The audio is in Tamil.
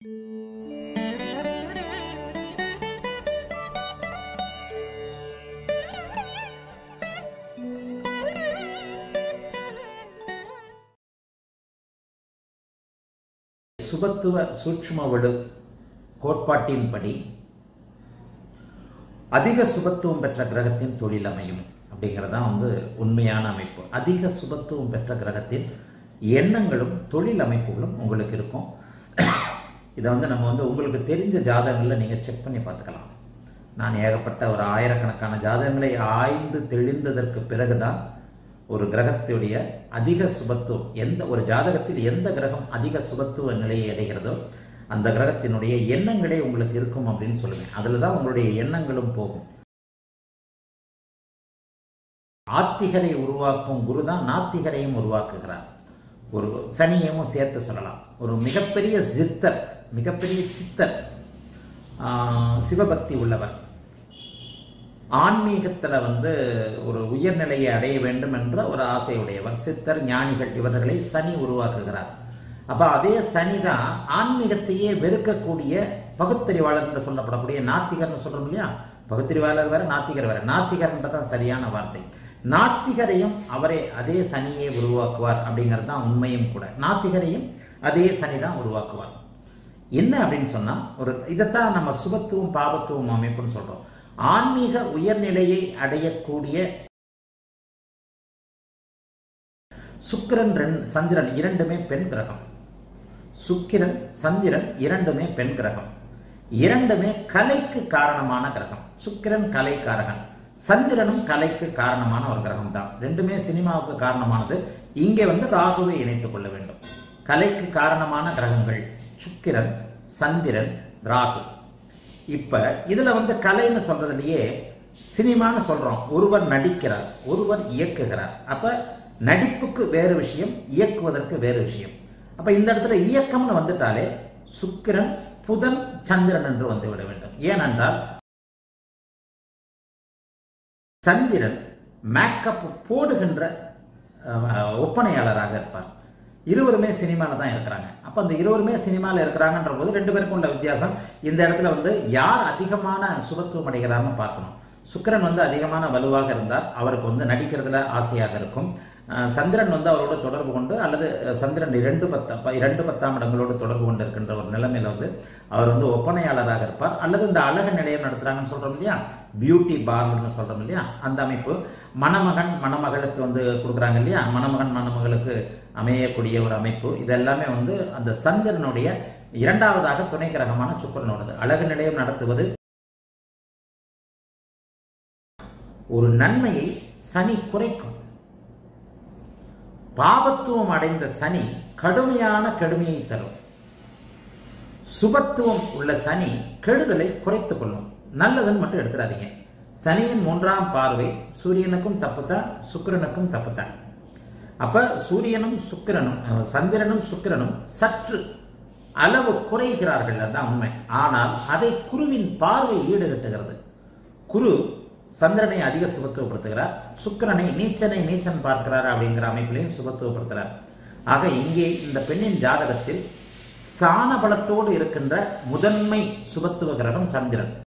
சுபத்துவ சூட்சுமவடு கோட்பாட்டின்படி அதிக சுபத்துவம் பெற்ற கிரகத்தின் தொழில் அமையும் அப்படிங்கிறது தான் வந்து உண்மையான அமைப்பு அதிக சுபத்துவம் பெற்ற கிரகத்தின் எண்ணங்களும் தொழில் அமைப்புகளும் உங்களுக்கு இருக்கும் இதை வந்து நம்ம வந்து உங்களுக்கு தெரிஞ்ச ஜாதகங்களில் நீங்கள் செக் பண்ணி பார்த்துக்கலாம் நான் ஏகப்பட்ட ஒரு ஆயிரக்கணக்கான ஜாதகங்களை ஆய்ந்து தெளிந்ததற்கு பிறகுதான் ஒரு கிரகத்துடைய அதிக சுபத்துவம் எந்த ஒரு ஜாதகத்தில் எந்த கிரகம் அதிக சுபத்துவ நிலையை அடைகிறதோ அந்த கிரகத்தினுடைய எண்ணங்களே உங்களுக்கு இருக்கும் அப்படின்னு சொல்லுவேன் அதில் தான் உங்களுடைய எண்ணங்களும் போகும் ஆத்திகரை உருவாக்கும் குரு தான் நாத்திகரையும் உருவாக்குகிறார் ஒரு சனியையும் சேர்த்து சொல்லலாம் ஒரு மிகப்பெரிய சித்தர் மிகப்பெரிய சித்தர் சிவபக்தி உள்ளவர் ஆன்மீகத்தில் வந்து ஒரு உயர்நிலையை அடைய வேண்டும் என்ற ஒரு ஆசையுடையவர் சித்தர் ஞானிகள் இவர்களை சனி உருவாக்குகிறார் அப்போ அதே சனி தான் ஆன்மீகத்தையே வெறுக்கக்கூடிய பகுத்தறிவாளர் என்று சொல்லப்படக்கூடிய நாத்திகர்னு சொல்றோம் இல்லையா பகுத்தறிவாளர் வேற நாத்திகர் வேற நாத்திகர்ன்றதான் சரியான வார்த்தை நாத்திகரையும் அவரே அதே சனியை உருவாக்குவார் அப்படிங்கிறது தான் உண்மையும் கூட நாத்திகரையும் அதே சனி தான் உருவாக்குவார் என்ன அப்படின்னு சொன்னா ஒரு இதைத்தான் நம்ம சுபத்துவம் பாபத்துவம் அமைப்புன்னு சொல்றோம் ஆன்மீக உயர்நிலையை அடையக்கூடிய சுக்கிரன் சந்திரன் இரண்டுமே பெண் கிரகம் சுக்கிரன் சந்திரன் இரண்டுமே பெண் கிரகம் இரண்டுமே கலைக்கு காரணமான கிரகம் சுக்கிரன் கலை காரகன் சந்திரனும் கலைக்கு காரணமான ஒரு கிரகம் தான் ரெண்டுமே சினிமாவுக்கு காரணமானது இங்கே வந்து ராகுவை இணைத்துக் கொள்ள வேண்டும் கலைக்கு காரணமான கிரகங்கள் சுக்கிரன் சந்திரன் ராகு இப்ப இதுல வந்து கலைன்னு சொல்றதுலயே சினிமான்னு சொல்றோம் ஒருவர் நடிக்கிறார் ஒருவர் இயக்குகிறார் அப்ப நடிப்புக்கு வேறு விஷயம் இயக்குவதற்கு வேறு விஷயம் அப்ப இந்த இடத்துல இயக்கம்னு வந்துட்டாலே சுக்கிரன் புதன் சந்திரன் என்று வந்து விட வேண்டும் ஏனென்றால் சந்திரன் மேக்கப் போடுகின்ற ஒப்பனையாளராக இருப்பார் இருவருமே சினிமாவில் தான் இருக்கிறாங்க அப்போ அந்த இருவருமே சினிமாவில் இருக்கிறாங்கன்ற போது ரெண்டு பேருக்கும் உள்ள வித்தியாசம் இந்த இடத்துல வந்து யார் அதிகமான சுபத்துவம் அடைகிறார்னு பார்க்கணும் சுக்கரன் வந்து அதிகமான வலுவாக இருந்தார் அவருக்கு வந்து நடிக்கிறதுல ஆசையாக இருக்கும் சந்திரன் வந்து அவரோட தொடர்பு கொண்டு அல்லது சந்திரன் இரண்டு பத்த இரண்டு பத்தாம் இடங்களோடு தொடர்பு கொண்டு இருக்கின்ற ஒரு நிலைமையில வந்து அவர் வந்து ஒப்பனையாளராக இருப்பார் அல்லது இந்த அழகு நிலையம் நடத்துறாங்கன்னு சொல்றோம் இல்லையா பியூட்டி பார்லர்னு சொல்றோம் இல்லையா அந்த அமைப்பு மணமகன் மணமகளுக்கு வந்து கொடுக்குறாங்க இல்லையா மணமகன் மணமகளுக்கு அமையக்கூடிய ஒரு அமைப்பு இது எல்லாமே வந்து அந்த சந்திரனுடைய இரண்டாவதாக துணை கிரகமான சுக்கரனோடது அழகு நிலையம் நடத்துவது ஒரு நன்மையை சனி குறைக்கும் பாபத்துவம் அடைந்த சனி கடுமையான கடுமையை தரும் சுபத்துவம் உள்ள சனி கெடுதலை குறைத்துக் கொள்ளும் நல்லதுன்னு மட்டும் எடுத்துடாதீங்க சனியின் மூன்றாம் பார்வை சூரியனுக்கும் தப்புத்தான் சுக்கிரனுக்கும் தப்புத்தான் அப்ப சூரியனும் சுக்கிரனும் சந்திரனும் சுக்கிரனும் சற்று அளவு குறைகிறார்கள் அதுதான் உண்மை ஆனால் அதை குருவின் பார்வை ஈடுகட்டுகிறது குரு சந்திரனை அதிக சுபத்துவப்படுத்துகிறார் சுக்கிரனை நீச்சனை நீச்சன் பார்க்கிறார் அப்படிங்கிற அமைப்பிலையும் சுபத்துவப்படுத்துகிறார் ஆக இங்கே இந்த பெண்ணின் ஜாதகத்தில் ஸ்தான பலத்தோடு இருக்கின்ற முதன்மை சுபத்துவ கிரகம் சந்திரன்